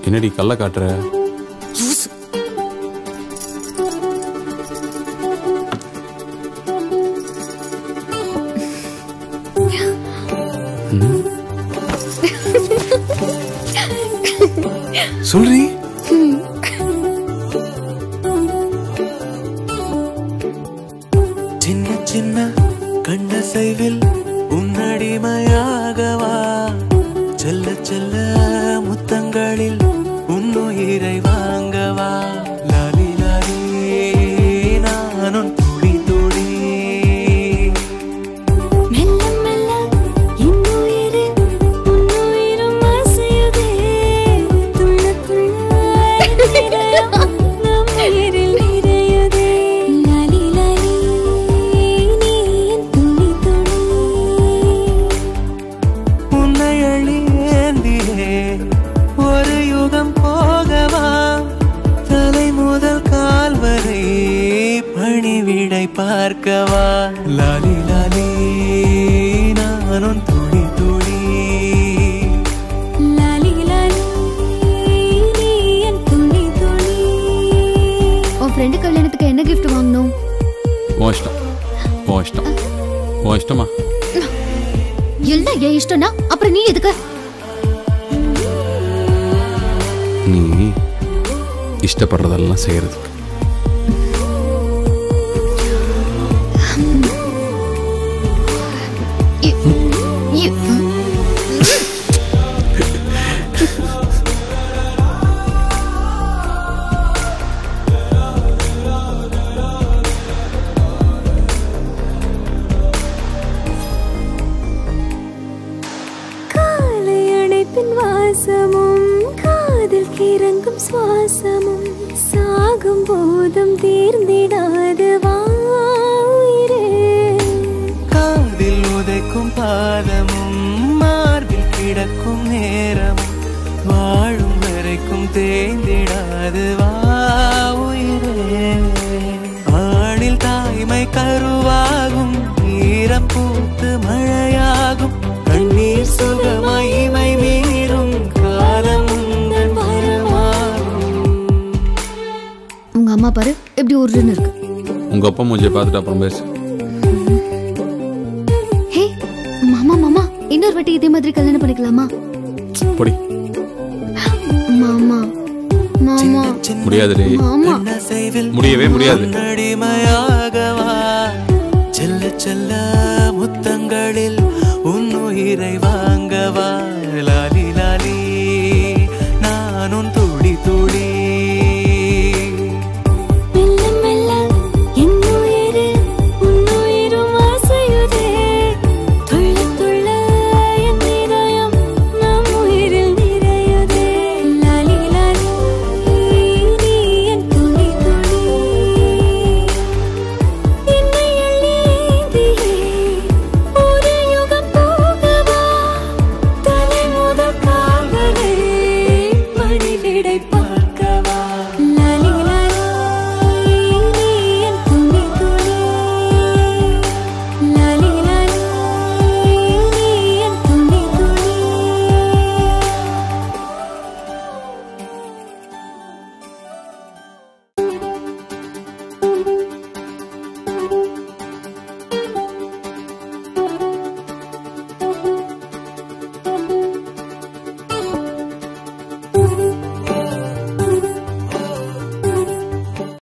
என்னடி கல்ல காட்டுற ம். சொல்றி சின்ன சின்ன கண்ணசைவில் உன்னடிமையாகவா செல்ல செல்ல முத்தங்களில் உன்னுயிரை வாங்கவா லாலி லாலி நானும் துடி துடி மெல்ல மெல்ல இன்னுயிரு உன்னுயிரும் அசையுதே துள்ள துள்ள இதயம் நம் உயிரில் நிறையுதே லாலி லாலி நீ என் துளி துளி உன்னை அழியேந்தியே ஒரு யுகம் போகவா தலை முதல் கால் வரை பணிவிடை பார்க்கவா லாலி லாலி நானும் துளி துளி லாலி லாலி நீ என் துளி துளி உன் ஃப்ரெண்டு கல்யாணத்துக்கு என்ன gift வாங்கணும் உன் இஷ்டம் உன் இஷ்டம் உன் இஷ்டமா எல்லாம் என் இஷ்டம்னா அப்புறம் நீ எதுக்கு நீ இஷ்டப்படுறதெல்லாம் செய்யறதுக்கு இ- காலை அணைப்பின் வாசமும் காதில் கிறங்கும் சுவாசமும் சாகும் போதும் தீர்ந்திடாது வாயிரே காதில் உதைக்கும் பாதமும் மார்பில் கிடக்கும் நேரமும் வாழும் வரைக்கும் தேய்ந்திடாது வா உயிரே ஆணில் தாய்மை கருவாகும் ஈரம் பூத்து மழையாகும் கண்ணீர் சுகமகிமை மீறும் காலம் உந்தன் வரமாகும் உங்க அம்மா பாரு எப்படி உருன்னு இருக்கு உங்க அப்பா மூஞ்சியை பார்த்துட்டு அப்புறம் பேசு ஹே மாமா மாமா இன்னொரு வாட்டி இதே மாதிரி கல்யாணம் பண்ணிக்கலாமா பொடி மாமா மாமா முடியாதுடி மாமா முடியவே முடியாது அடிமையாகவா செல்ல செல்ல முத்தங்களில் உன்னுயிரை வாங்கவா லாலி